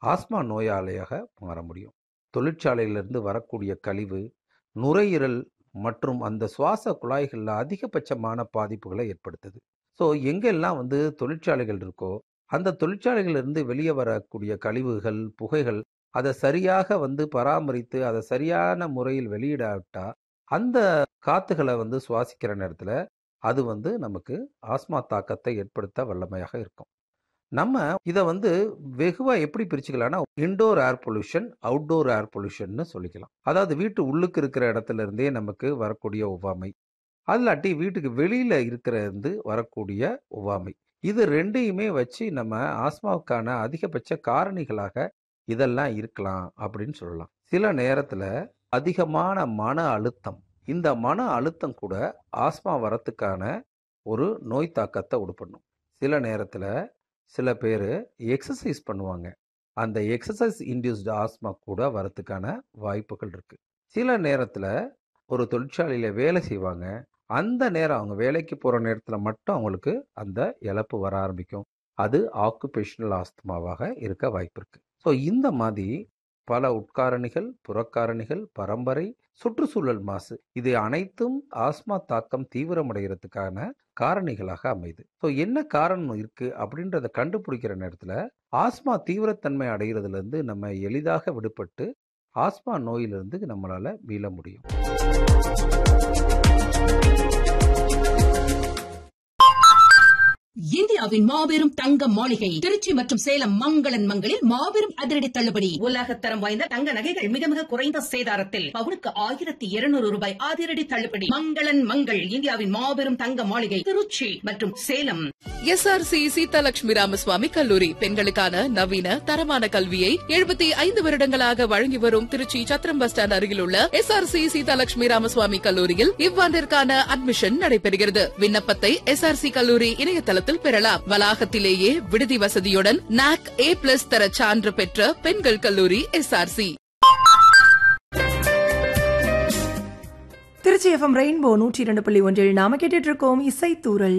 asthma நோயாளியாக மாற முடியும் தொழிற்சாலையிலிருந்து வரக்கூடிய கழிவு நுரையீரல் மற்றும் அந்த சுவாச குழாய்களில் அதிகபட்சமான பாதிப்புகளை ஏற்படுத்துது ஸோ எங்கெல்லாம் வந்து தொழிற்சாலைகள் இருக்கோ அந்த தொழிற்சாலைகளிலிருந்து வெளியே வரக்கூடிய கழிவுகள் புகைகள் அதை சரியாக வந்து பராமரித்து அதை சரியான முறையில் வெளியிடாவிட்டா அந்த காத்துகளை வந்து சுவாசிக்கிற நேரத்தில் அது வந்து நமக்கு ஆஸ்மா தாக்கத்தை ஏற்படுத்த வல்லமையாக இருக்கும் நம்ம இதை வந்து வெகுவாக எப்படி பிரிச்சுக்கலாம்னா indoor air pollution outdoor air பொல்யூஷன்னு சொல்லிக்கலாம் அதாவது வீட்டு உள்ளுக்கு இருக்கிற இடத்துல இருந்தே நமக்கு வரக்கூடிய ஒவ்வாமை அல்லாட்டி வீட்டுக்கு வெளியில் இருக்கிறது வரக்கூடிய ஒவ்வாமை இது ரெண்டையுமே வச்சு நம்ம ஆஸ்மாவுக்கான அதிகபட்ச காரணிகளாக இதெல்லாம் இருக்கலாம் அப்படின்னு சொல்லலாம் சில நேரத்தில் அதிகமான மன அழுத்தம் இந்த மன அழுத்தம் கூட ஆஸ்மா வரத்துக்கான ஒரு நோய் தாக்கத்தை உடுப்பண்ணும் சில நேரத்தில் சில பேர் எக்ஸசைஸ் பண்ணுவாங்க அந்த எக்ஸசைஸ் இன்டியூஸ்டு ஆஸ்மா கூட வரத்துக்கான வாய்ப்புகள் இருக்குது சில நேரத்தில் ஒரு தொழிற்சாலையில் வேலை செய்வாங்க அந்த நேரம் அவங்க வேலைக்கு போகிற நேரத்தில் மட்டும் அவங்களுக்கு அந்த இழப்பு வர ஆரம்பிக்கும் அது ஆக்குபேஷனல் ஆஸ்துமாவாக இருக்க வாய்ப்பு இருக்குது ஸோ இந்த மாதிரி பல உட்காரணிகள் புறக்காரணிகள் பரம்பரை சுற்றுச்சூழல் மாசு இது அனைத்தும் ஆஸ்மா தாக்கம் தீவிரமடைகிறதுக்கான காரணிகளாக அமையுது ஸோ என்ன காரணம் இருக்கு அப்படின்றத கண்டுபிடிக்கிற நேரத்தில் ஆஸ்மா தீவிரத்தன்மை அடைகிறதுலேருந்து நம்ம எளிதாக விடுபட்டு ஆஸ்மா நோயிலிருந்து நம்மளால மீள முடியும் இந்தியாவின் மாபெரும் தங்க மாளிகை திருச்சி மற்றும் சேலம் மங்களன் மங்களில் மாபெரும் அதிரடி தள்ளுபடி உலகத்தரம் வாய்ந்த தங்க நகைகள் மிக மிக குறைந்த சேதாரத்தில் பவுனுக்கு ஆயிரத்தி இருநூறு ரூபாய் அதிரடி தள்ளுபடி மங்களன் மங்கள் இந்தியாவின் மாபெரும் தங்க மாளிகை திருச்சி மற்றும் சேலம் எஸ்ஆர்சி சீதாலட்சுமி ராமசுவாமி கல்லூரி பெண்களுக்கான நவீன தரமான கல்வியை எழுபத்தி ஐந்து வருடங்களாக வழங்கி வரும் திருச்சி சத்திரம் பஸ் ஸ்டாண்ட் அருகில் உள்ள எஸ்ஆர்சி சீதாலட்சுமி ராமசுவாமி கல்லூரியில் இவ்வாண்டிற்கான அட்மிஷன் நடைபெறுகிறது விண்ணப்பத்தை எஸ்ஆர்சி கல்லூரி இணையதளத்தில் பெறலாம் வளாகத்திலேயே விடுதி வசதியுடன் நாக் ஏ பிளஸ் தர சான்று பெற்ற பெண்கள் கல்லூரி எஸ்ஆர்சி திருச்சி எஃப்எம் ரெயின்போ நூற்றி இரண்டு புள்ளி ஒன்றில் நாம கேட்டுட்டு இருக்கோம் இசைத்தூரல்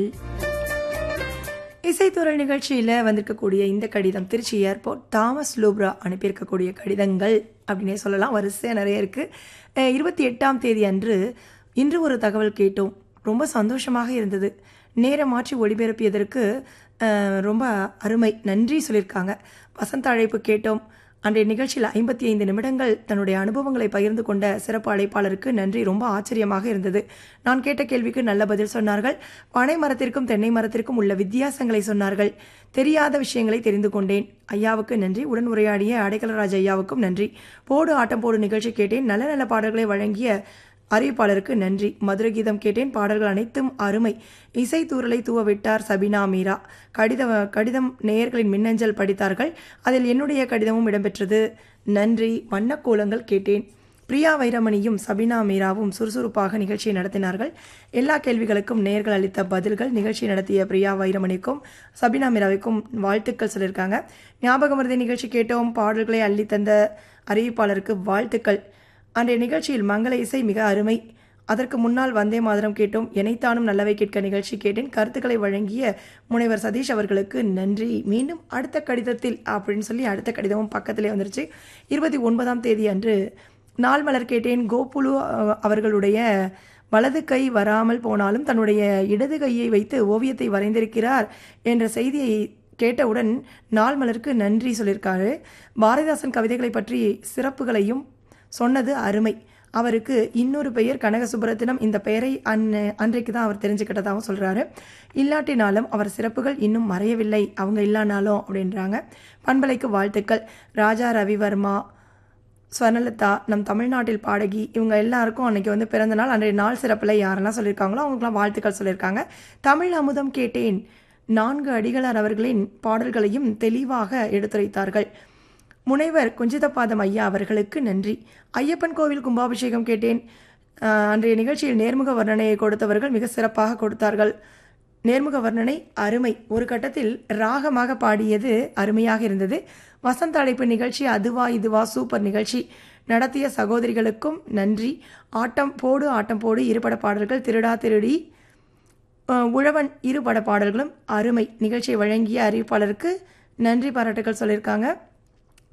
இசைத்தூரல் நிகழ்ச்சியில் வந்திருக்கக்கூடிய இந்த கடிதம் திருச்சி ஏர்போர்ட் தாமஸ் லூப்ரா அனுப்பியிருக்கக்கூடிய கடிதங்கள் அப்படின்னே சொல்லலாம் வரிசையாக நிறைய இருக்குது இருபத்தி எட்டாம் தேதி அன்று இன்று ஒரு தகவல் கேட்டோம் ரொம்ப சந்தோஷமாக இருந்தது நேரம் மாற்றி ஒளிபரப்பியதற்கு அஹ், ரொம்ப அருமை நன்றி சொல்லியிருக்காங்க வசந்த அழைப்பு கேட்டோம் அன்றைய நிகழ்ச்சியில் ஐம்பத்தி ஐந்து நிமிடங்கள் தன்னுடைய அனுபவங்களை பகிர்ந்து கொண்ட சிறப்பு அழைப்பாளருக்கு நன்றி ரொம்ப ஆச்சரியமாக இருந்தது நான் கேட்ட கேள்விக்கு நல்ல பதில் சொன்னார்கள் பனை மரத்திற்கும் தென்னை மரத்திற்கும் உள்ள வித்தியாசங்களை சொன்னார்கள் தெரியாத விஷயங்களை தெரிந்து கொண்டேன் ஐயாவுக்கு நன்றி உடன் உரையாடிய அடைக்கலராஜ் ஐயாவுக்கும் நன்றி போடு ஆட்டம் போடு நிகழ்ச்சி கேட்டேன் நல்ல நல்ல பாடல்களை வழங்கிய அறிவிப்பாளருக்கு நன்றி மதுரை கீதம் கேட்டேன் பாடல்கள் அனைத்தும் அருமை இசை தூரலை தூவ விட்டார் சபினா மீரா கடித கடிதம் நேயர்களின் மின்னஞ்சல் படித்தார்கள் அதில் என்னுடைய கடிதமும் இடம்பெற்றது நன்றி வண்ணக்கோலங்கள் கேட்டேன் பிரியா வைரமணியும் சபினா மீராவும் சுறுசுறுப்பாக நிகழ்ச்சியை நடத்தினார்கள் எல்லா கேள்விகளுக்கும் நேர்கள் அளித்த பதில்கள் நிகழ்ச்சி நடத்திய பிரியா வைரமணிக்கும் சபினா மீராவுக்கும் வாழ்த்துக்கள் சொல்லியிருக்காங்க ஞாபகமருதி நிகழ்ச்சி கேட்டோம் பாடல்களை அள்ளி தந்த அறிவிப்பாளருக்கு வாழ்த்துக்கள் அன்றைய நிகழ்ச்சியில் மங்கள இசை மிக அருமை அதற்கு முன்னால் வந்தே மாதரம் கேட்டோம் எனைத்தானும் நல்லவை கேட்க நிகழ்ச்சி கேட்டேன் கருத்துக்களை வழங்கிய முனைவர் சதீஷ் அவர்களுக்கு நன்றி மீண்டும் அடுத்த கடிதத்தில் அப்படின்னு சொல்லி அடுத்த கடிதமும் பக்கத்திலே வந்துருச்சு இருபத்தி ஒன்பதாம் தேதி அன்று நாள் மலர் கேட்டேன் கோபுலு அஹ், அவர்களுடைய வலது கை வராமல் போனாலும் தன்னுடைய இடது கையை வைத்து ஓவியத்தை வரைந்திருக்கிறார் என்ற செய்தியை கேட்டவுடன் நாள் மலருக்கு நன்றி சொல்லியிருக்காரு பாரதிதாசன் கவிதைகளை பற்றி சிறப்புகளையும் சொன்னது அருமை அவருக்கு இன்னொரு பெயர் கனக சுப்பரத்தினம் இந்த பெயரை அன்ன அன்றைக்கு தான் அவர் தெரிஞ்சுக்கிட்டதாகவும் சொல்கிறாரு இல்லாட்டினாலும் அவர் சிறப்புகள் இன்னும் மறையவில்லை அவங்க இல்லானாலும் அப்படின்றாங்க பண்பலைக்கு வாழ்த்துக்கள் ராஜா ரவிவர்மா ஸ்வர்ணலதா நம் தமிழ்நாட்டில் பாடகி இவங்க எல்லாருக்கும் அன்னைக்கு வந்து பிறந்த நாள் அன்றைய நாள் சிறப்பில் யாரெல்லாம் சொல்லியிருக்காங்களோ அவங்களுக்குலாம் வாழ்த்துக்கள் சொல்லியிருக்காங்க தமிழ் அமுதம் கேட்டேன் நான்கு அடிகளார் அவர்களின் பாடல்களையும் தெளிவாக எடுத்துரைத்தார்கள் முனைவர் குஞ்சிதபாதம் ஐயா அவர்களுக்கு நன்றி ஐயப்பன் கோவில் கும்பாபிஷேகம் கேட்டேன் ஆஹ், அன்றைய நிகழ்ச்சியில் நேர்முக வர்ணனையை கொடுத்தவர்கள் மிக சிறப்பாக கொடுத்தார்கள் நேர்முக வர்ணனை அருமை ஒரு கட்டத்தில் ராகமாக பாடியது அருமையாக இருந்தது வசந்த அழைப்பு நிகழ்ச்சி அதுவா இதுவா சூப்பர் நிகழ்ச்சி நடத்திய சகோதரிகளுக்கும் நன்றி ஆட்டம் போடு ஆட்டம் போடு இருபட பாடல்கள் திருடா திருடி அஹ், உழவன் இரு பட பாடல்களும் அருமை நிகழ்ச்சியை வழங்கிய அறிவிப்பாளருக்கு நன்றி பாராட்டுகள் சொல்லியிருக்காங்க